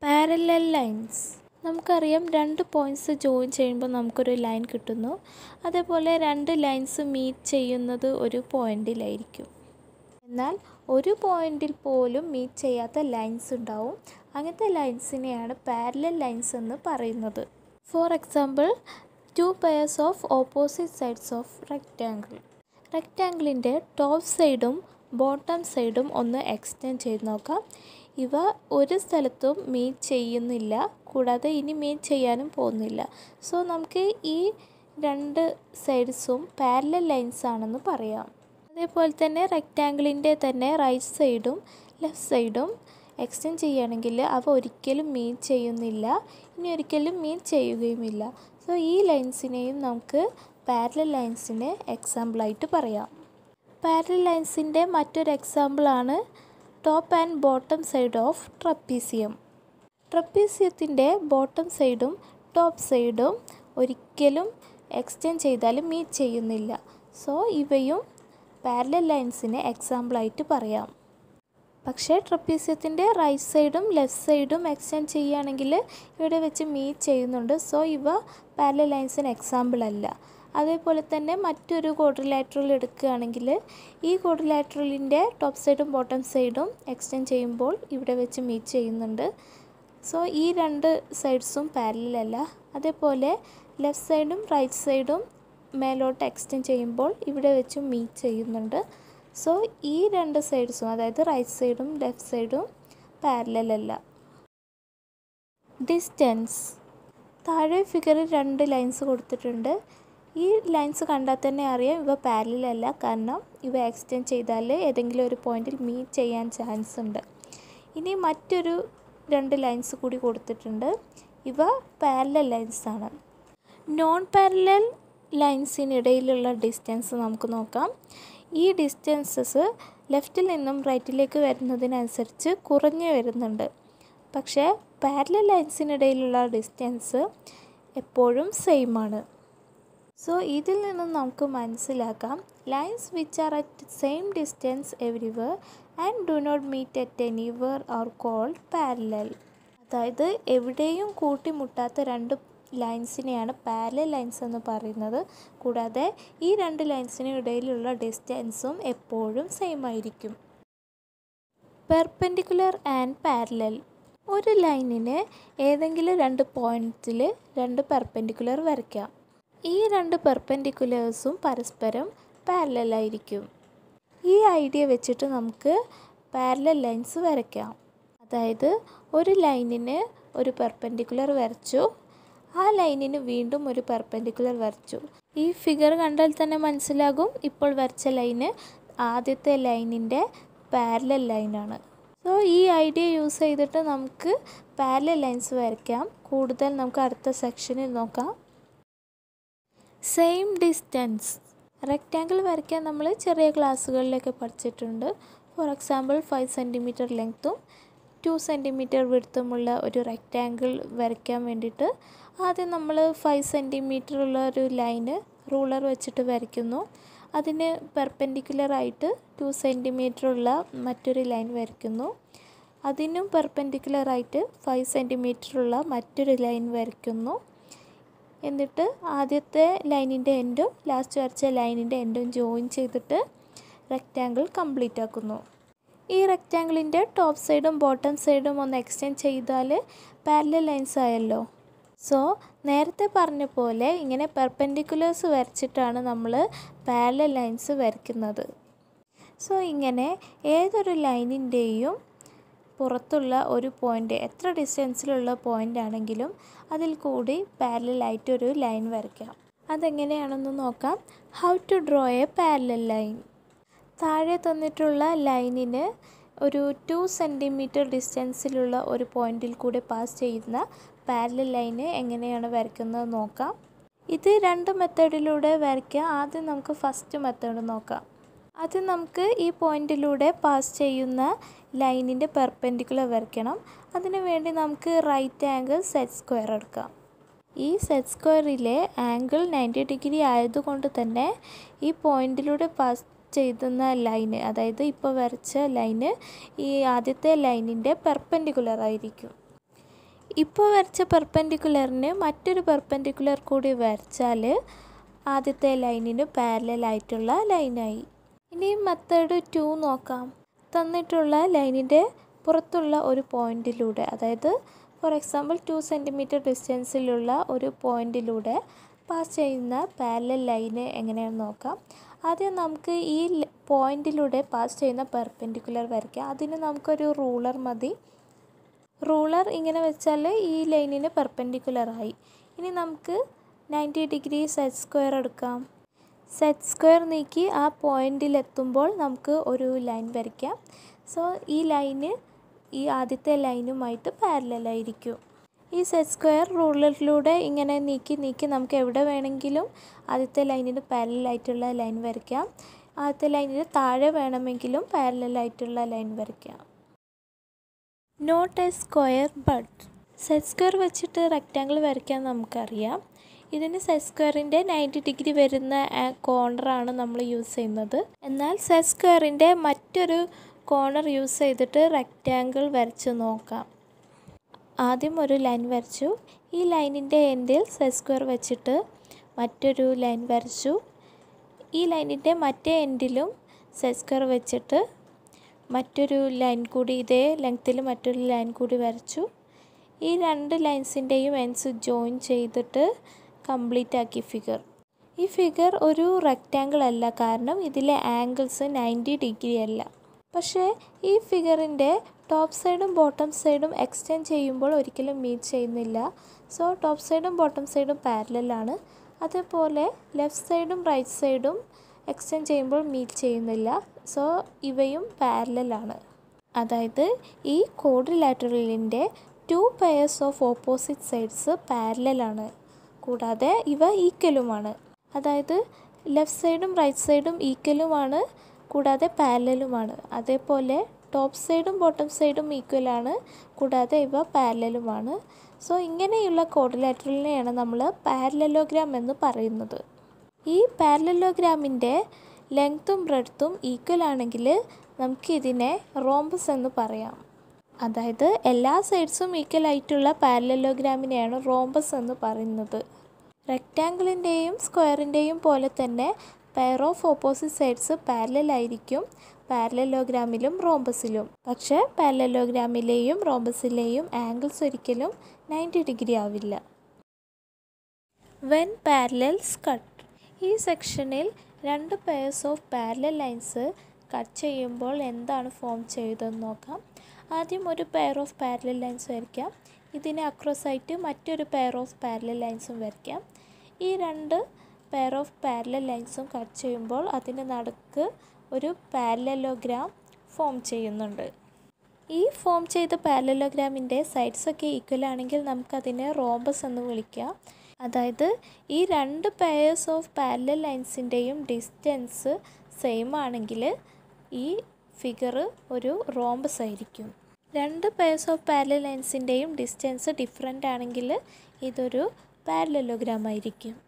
parallel lines നമുക്കറിയാം രണ്ട് points join ചെയ്യുമ്പോൾ നമുക്കൊരു ലൈൻ കിട്ടുന്നു അതേപോലെ രണ്ട് ലൈൻസ് മീറ്റ് ചെയ്യുന്നത് ഒരു പോയിൻറ്റിലായിരിക്കും എന്നാൽ ഒരു പോയിൻറ്റിൽ പോലും മീറ്റ് ചെയ്യാത്ത ലൈൻസ് ഉണ്ടാവും അങ്ങനത്തെ ലൈൻസിനെയാണ് പാരലൽ ലൈൻസ് എന്ന് പറയുന്നത് for example two pairs of opposite sides of rectangle റെക്റ്റാങ്കിളിൻ്റെ ടോപ്പ് സൈഡും ബോട്ടം സൈഡും ഒന്ന് എക്സ്റ്റെൻഡ് ചെയ്ത് നോക്കാം ഇവ ഒരു സ്ഥലത്തും മീറ്റ് ചെയ്യുന്നില്ല കൂടാതെ ഇനി മീറ്റ് ചെയ്യാനും പോകുന്നില്ല സോ നമുക്ക് ഈ രണ്ട് സൈഡ്സും പാരലൽ ലൈൻസ് ആണെന്ന് പറയാം അതേപോലെ തന്നെ റെക്റ്റാങ്കിളിൻ്റെ തന്നെ റൈറ്റ് സൈഡും ലെഫ്റ്റ് സൈഡും എക്സ്റ്റെൻഡ് ചെയ്യുകയാണെങ്കിൽ അവ ഒരിക്കലും മീറ്റ് ചെയ്യുന്നില്ല ഇനി ഒരിക്കലും മീറ്റ് ചെയ്യുകയുമില്ല സോ ഈ ലൈൻസിനെയും നമുക്ക് പാരലൽ ലൈൻസിന് എക്സാമ്പിളായിട്ട് പറയാം പാരലൽ ലൈൻസിൻ്റെ മറ്റൊരു എക്സാമ്പിളാണ് top and bottom side of trapezium ട്രപ്പീസിയത്തിൻ്റെ ബോട്ടം സൈഡും ടോപ്പ് സൈഡും ഒരിക്കലും എക്സ്റ്റെൻഡ് ചെയ്താലും മീറ്റ് ചെയ്യുന്നില്ല സോ ഇവയും പാരലൽ ലൈൻസിന് എക്സാമ്പിളായിട്ട് പറയാം പക്ഷേ ട്രപ്പീസിയത്തിൻ്റെ റൈറ്റ് സൈഡും ലെഫ്റ്റ് സൈഡും എക്സ്റ്റെൻഡ് ചെയ്യുകയാണെങ്കിൽ ഇവിടെ വെച്ച് മീറ്റ് ചെയ്യുന്നുണ്ട് സോ ഇവ പാരലൽ ലൈൻസിന് എക്സാമ്പിൾ അല്ല അതേപോലെ തന്നെ മറ്റൊരു കോഡ്രിലാറ്ററൽ എടുക്കുകയാണെങ്കിൽ ഈ കോഡ്രിലാറ്ററലിൻ്റെ ടോപ്പ് സൈഡും ബോട്ടം സൈഡും എക്സ്റ്റെൻഡ് ചെയ്യുമ്പോൾ ഇവിടെ വെച്ച് മീറ്റ് ചെയ്യുന്നുണ്ട് സോ ഈ രണ്ട് സൈഡ്സും പാരലൽ അല്ല അതേപോലെ ലെഫ്റ്റ് സൈഡും റൈറ്റ് സൈഡും മേലോട്ട് എക്സ്റ്റെൻഡ് ചെയ്യുമ്പോൾ ഇവിടെ വെച്ച് മീറ്റ് ചെയ്യുന്നുണ്ട് സോ ഈ രണ്ട് സൈഡ്സും അതായത് റൈറ്റ് സൈഡും ലെഫ്റ്റ് സൈഡും പാരലൽ അല്ല ഡിസ്റ്റൻസ് താഴെ ഫിഗറിൽ രണ്ട് ലൈൻസ് കൊടുത്തിട്ടുണ്ട് ഈ ലൈൻസ് കണ്ടാൽ തന്നെ അറിയാം ഇവ പാരലൽ അല്ല കാരണം ഇവ എക്സ്റ്റെൻഡ് ചെയ്താൽ ഏതെങ്കിലും ഒരു പോയിന്റിൽ മീറ്റ് ചെയ്യാൻ ചാൻസ് ഉണ്ട് ഇനി മറ്റൊരു രണ്ട് ലൈൻസ് കൂടി കൊടുത്തിട്ടുണ്ട് ഇവ പാരലൽ ലൈൻസ് ആണ് നോൺ പാരലൽ ലൈൻസിനിടയിലുള്ള ഡിസ്റ്റൻസ് നമുക്ക് നോക്കാം ഈ ഡിസ്റ്റൻസസ് ലെഫ്റ്റിൽ നിന്നും റൈറ്റിലേക്ക് വരുന്നതിനനുസരിച്ച് കുറഞ്ഞു വരുന്നുണ്ട് പക്ഷേ പാരലൽ ലൈൻസിനിടയിലുള്ള ഡിസ്റ്റൻസ് എപ്പോഴും സെയിം ആണ് സോ ഇതിൽ നിന്നും നമുക്ക് മനസ്സിലാക്കാം lines which are at same distance everywhere and do not meet at anywhere are called parallel അതായത് എവിടെയും കൂട്ടിമുട്ടാത്ത രണ്ട് ലൈൻസിനെയാണ് പാരലൽ ലൈൻസ് എന്ന് പറയുന്നത് കൂടാതെ ഈ രണ്ട് ലൈൻസിനും ഇടയിലുള്ള ഡിസ്റ്റൻസും എപ്പോഴും സെയിം ആയിരിക്കും പെർപെൻഡിക്കുലർ ആൻഡ് പാരലൽ ഒരു ലൈനിന് ഏതെങ്കിലും രണ്ട് പോയിൻറ്റ്സിൽ രണ്ട് പെർപെൻഡിക്കുലർ വരയ്ക്കാം ഈ രണ്ട് പെർപെൻഡിക്കുലേഴ്സും പരസ്പരം പാരലൽ ആയിരിക്കും ഈ ഐഡിയ വെച്ചിട്ട് നമുക്ക് പാരലൽ ലൈൻസ് വരയ്ക്കാം അതായത് ഒരു ലൈനിന് ഒരു പെർപെൻഡിക്കുലർ വരച്ചു ആ ലൈനിന് വീണ്ടും ഒരു പെർപെൻഡിക്കുലർ വരച്ചു ഈ ഫിഗർ കണ്ടാൽ തന്നെ മനസ്സിലാകും ഇപ്പോൾ വരച്ച ലൈന് ആദ്യത്തെ ലൈനിൻ്റെ പാരലൽ ലൈനാണ് സോ ഈ ഐഡിയ യൂസ് ചെയ്തിട്ട് നമുക്ക് പാരലൽ ലൈൻസ് വരയ്ക്കാം കൂടുതൽ നമുക്ക് അടുത്ത സെക്ഷനിൽ നോക്കാം സെയിം ഡിസ്റ്റൻസ് റെക്റ്റാങ്കിൾ വരയ്ക്കാൻ നമ്മൾ ചെറിയ ക്ലാസ്സുകളിലൊക്കെ പഠിച്ചിട്ടുണ്ട് ഫോർ എക്സാമ്പിൾ ഫൈവ് സെൻറ്റിമീറ്റർ ലെങ്ത്തും ടു സെൻറ്റിമീറ്റർ വിടുത്തുമുള്ള ഒരു റെക്റ്റാങ്കിൾ വരയ്ക്കാൻ വേണ്ടിയിട്ട് ആദ്യം നമ്മൾ ഫൈവ് സെൻറ്റിമീറ്റർ ഉള്ള ഒരു ലൈന് റൂളർ വെച്ചിട്ട് വരയ്ക്കുന്നു അതിന് പെർപെൻഡിക്കുലറായിട്ട് ടു സെൻറ്റിമീറ്റർ ഉള്ള മറ്റൊരു ലൈൻ വരയ്ക്കുന്നു അതിനും പെർപെൻഡിക്കുലറായിട്ട് ഫൈവ് സെൻറ്റിമീറ്റർ ഉള്ള മറ്റൊരു ലൈൻ വരയ്ക്കുന്നു എന്നിട്ട് ആദ്യത്തെ ലൈനിൻ്റെ എൻഡും ലാസ്റ്റ് വരച്ച ലൈനിൻ്റെ എൻഡും ജോയിൻ ചെയ്തിട്ട് റെക്റ്റാങ്കിൾ കംപ്ലീറ്റ് ആക്കുന്നു ഈ റെക്റ്റാങ്കിളിൻ്റെ ടോപ്പ് സൈഡും ബോട്ടം സൈഡും ഒന്ന് എക്സ്റ്റെൻഡ് ചെയ്താൽ പാരലൽ ലൈൻസ് ആയല്ലോ സോ നേരത്തെ പറഞ്ഞ പോലെ ഇങ്ങനെ പെർപെൻഡിക്കുലേഴ്സ് വരച്ചിട്ടാണ് നമ്മൾ പാരലൽ ലൈൻസ് വരയ്ക്കുന്നത് സോ ഇങ്ങനെ ഏതൊരു ലൈനിൻ്റെയും പുറത്തുള്ള ഒരു പോയിൻ്റ് എത്ര ഡിസ്റ്റൻസിലുള്ള പോയിൻ്റ് ആണെങ്കിലും അതിൽ കൂടി പാരലായിട്ട് ഒരു ലൈൻ വരയ്ക്കാം അതെങ്ങനെയാണെന്ന് നോക്കാം how to draw a parallel line താഴെ തന്നിട്ടുള്ള ലൈനിന് ഒരു ടു സെൻറ്റിമീറ്റർ ഡിസ്റ്റൻസിലുള്ള ഒരു പോയിന്റിൽ കൂടെ പാസ് ചെയ്യുന്ന പാരലൽ ലൈന് എങ്ങനെയാണ് വരയ്ക്കുന്നത് നോക്കാം ഇത് രണ്ട് മെത്തേഡിലൂടെ വരയ്ക്കാം ആദ്യം നമുക്ക് ഫസ്റ്റ് മെത്തേഡ് നോക്കാം ആദ്യം നമുക്ക് ഈ പോയിന്റിലൂടെ പാസ് ചെയ്യുന്ന ലൈനിൻ്റെ പെർപെൻഡിക്കുലർ വരയ്ക്കണം അതിനു വേണ്ടി നമുക്ക് റൈറ്റ് ആംഗിൾ സെറ്റ് സ്ക്വയർ എടുക്കാം ഈ സെറ്റ് സ്ക്വയറിലെ ആംഗിൾ നയൻറ്റി ഡിഗ്രി ആയതുകൊണ്ട് തന്നെ ഈ പോയിന്റിലൂടെ പാസ് ചെയ്യുന്ന ലൈന് അതായത് ഇപ്പോൾ വരച്ച ലൈന് ഈ ആദ്യത്തെ ലൈനിൻ്റെ പെർപെൻഡിക്കുലർ ആയിരിക്കും ഇപ്പോൾ വരച്ച പെർപ്പൻഡിക്കുലറിന് മറ്റൊരു പെർപ്പൻഡിക്കുലർ കൂടി വരച്ചാൽ ആദ്യത്തെ ലൈനിന് പാരലായിട്ടുള്ള ലൈനായി ഇനി മെത്തേഡ് ടു നോക്കാം തന്നിട്ടുള്ള ലൈനിൻ്റെ പുറത്തുള്ള ഒരു പോയിന്റിലൂടെ അതായത് ഫോർ എക്സാമ്പിൾ ടു സെൻറ്റിമീറ്റർ ഡിസ്റ്റൻസിലുള്ള ഒരു പോയിന്റിലൂടെ പാസ് ചെയ്യുന്ന പാരലൽ ലൈന് എങ്ങനെയാണെന്ന് നോക്കാം ആദ്യം നമുക്ക് ഈ പോയിന്റിലൂടെ പാസ് ചെയ്യുന്ന പെർപെൻഡിക്കുലർ വരയ്ക്കാം അതിന് നമുക്കൊരു റൂളർ മതി റൂളർ ഇങ്ങനെ വെച്ചാൽ ഈ ലൈനിന് പെർപെൻഡിക്കുലറായി ഇനി നമുക്ക് നയൻറ്റി ഡിഗ്രി സെറ്റ് സ്ക്വയർ എടുക്കാം സെറ്റ് സ്ക്വയർ നീക്കി ആ പോയിന്റിലെത്തുമ്പോൾ നമുക്ക് ഒരു ലൈൻ വരയ്ക്കാം സോ ഈ ലൈന് ഈ ആദ്യത്തെ ലൈനുമായിട്ട് പാരലായിരിക്കും ഈ സെറ്റ് സ്ക്വയർ റൂളറിലൂടെ ഇങ്ങനെ നീക്കി നീക്കി നമുക്ക് എവിടെ വേണമെങ്കിലും ആദ്യത്തെ ലൈനിന് പാരലായിട്ടുള്ള ലൈൻ വരയ്ക്കാം ആദ്യത്തെ ലൈനിന് താഴെ വേണമെങ്കിലും പാരലായിട്ടുള്ള ലൈൻ വരയ്ക്കാം not a square but set square വെച്ചിട്ട് റെക്റ്റാങ്കിൾ വരയ്ക്കാൻ നമുക്കറിയാം ഇതിന് സെറ്റ് സ്ക്വയറിൻ്റെ നയൻറ്റി ഡിഗ്രി വരുന്ന കോർണറാണ് നമ്മൾ യൂസ് ചെയ്യുന്നത് എന്നാൽ സെറ്റ് സ്ക്വയറിൻ്റെ മറ്റൊരു കോർണർ യൂസ് ചെയ്തിട്ട് റെക്റ്റാങ്കിൾ വരച്ച് നോക്കാം ആദ്യം ഒരു ലൈൻ വരച്ചു ഈ ലൈനിൻ്റെ എൻഡിൽ സെറ്റ് സ്ക്വയർ വെച്ചിട്ട് മറ്റൊരു ലൈൻ വരച്ചു ഈ ലൈനിൻ്റെ മറ്റേ എൻഡിലും സെറ്റ് സ്ക്വയർ വെച്ചിട്ട് മറ്റൊരു ലൈൻ കൂടി ഇതേ ലെങ്ത്തിൽ മറ്റൊരു ലൈൻ കൂടി വരച്ചു ഈ രണ്ട് ലൈൻസിൻ്റെയും എൻഡ്സ് ജോയിൻ ചെയ്തിട്ട് കംപ്ലീറ്റ് ആക്കി ഫിഗർ ഈ ഫിഗർ ഒരു റെക്റ്റാങ്കിൾ അല്ല കാരണം ഇതിലെ ആംഗിൾസ് നയൻറ്റി ഡിഗ്രി അല്ല പക്ഷേ ഈ ഫിഗറിൻ്റെ ടോപ്പ് സൈഡും ബോട്ടം സൈഡും എക്സ്റ്റെൻഡ് ചെയ്യുമ്പോൾ ഒരിക്കലും മീറ്റ് ചെയ്യുന്നില്ല സോ ടോപ്പ് സൈഡും ബോട്ടം സൈഡും പാരലാണ് അതേപോലെ ലെഫ്റ്റ് സൈഡും റൈറ്റ് സൈഡും എക്സ്റ്റെൻഡ് ചെയ്യുമ്പോൾ മീറ്റ് ചെയ്യുന്നില്ല സോ ഇവയും പാരലാണ് അതായത് ഈ കോഡിലാറ്ററലിൻ്റെ two pairs of opposite sides പാരലാണ് കൂടാതെ ഇവ ഈക്വലുമാണ് അതായത് ലെഫ്റ്റ് സൈഡും റൈറ്റ് സൈഡും ഈക്വലുമാണ് കൂടാതെ പാരലലുമാണ് അതേപോലെ ടോപ്പ് സൈഡും ബോട്ടം സൈഡും ഈക്വലാണ് കൂടാതെ ഇവ പാരലലുമാണ് സോ ഇങ്ങനെയുള്ള കോഡിലാറ്ററലിനെയാണ് നമ്മൾ പാരലലോഗ്രാം എന്ന് പറയുന്നത് ഈ പാരലലോഗ്രാമിൻ്റെ ലെങ്ത്തും ബ്രെഡ്ത്തും ഈക്വൽ ആണെങ്കിൽ നമുക്കിതിനെ റോംബസ് എന്ന് പറയാം അതായത് എല്ലാ സൈഡ്സും ഈക്വൽ ആയിട്ടുള്ള പാരലലോഗ്രാമിനെയാണ് റോംബസ് എന്ന് പറയുന്നത് റെക്റ്റാങ്കിളിൻ്റെയും സ്ക്വയറിൻ്റെയും പോലെ തന്നെ pair of opposite sides parallel ആയിരിക്കും പാരലലോഗ്രാമിലും റോംബസിലും പക്ഷേ പാരലലോഗ്രാമിലെയും റോംബസിലെയും ആംഗിൾസ് ഒരിക്കലും നയൻറ്റി ഡിഗ്രി ആവില്ല വെൻ പാരലൽസ് കട്ട് ഈ സെക്ഷനിൽ രണ്ട് pairs of parallel lines cut ചെയ്യുമ്പോൾ എന്താണ് ഫോം ചെയ്തതെന്ന് നോക്കാം ആദ്യം ഒരു പെയർ ഓഫ് പാരലൽ ലൈൻസ് വരയ്ക്കാം ഇതിന് അക്രോസ് ആയിട്ട് മറ്റൊരു പെയർ ഓഫ് പാരലൽ ലൈൻസും വരയ്ക്കാം ഈ രണ്ട് പെയർ ഓഫ് പാരലൽ ലൈൻസും കട്ട് ചെയ്യുമ്പോൾ അതിന് നടുക്ക് ഒരു പാരലലോഗ്രാം ഫോം ചെയ്യുന്നുണ്ട് ഈ ഫോം ചെയ്ത പാരലലോഗ്രാമിൻ്റെ സൈഡ്സൊക്കെ ഈക്വൽ ആണെങ്കിൽ നമുക്കതിനെ റോംബസ് എന്ന് വിളിക്കാം അതായത് ഈ രണ്ട് പെയേഴ്സ് ഓഫ് പാരലൽ ലൈൻസിൻ്റെയും ഡിസ്റ്റൻസ് സെയിം ആണെങ്കിൽ ഈ ഫിഗർ ഒരു റോംബസ് ആയിരിക്കും രണ്ട് പെയേഴ്സ് ഓഫ് പാരലൽ ലൈൻസിൻ്റെയും ഡിസ്റ്റൻസ് ഡിഫറെൻ്റ് ആണെങ്കിൽ ഇതൊരു പാരലലോഗ്രാം ആയിരിക്കും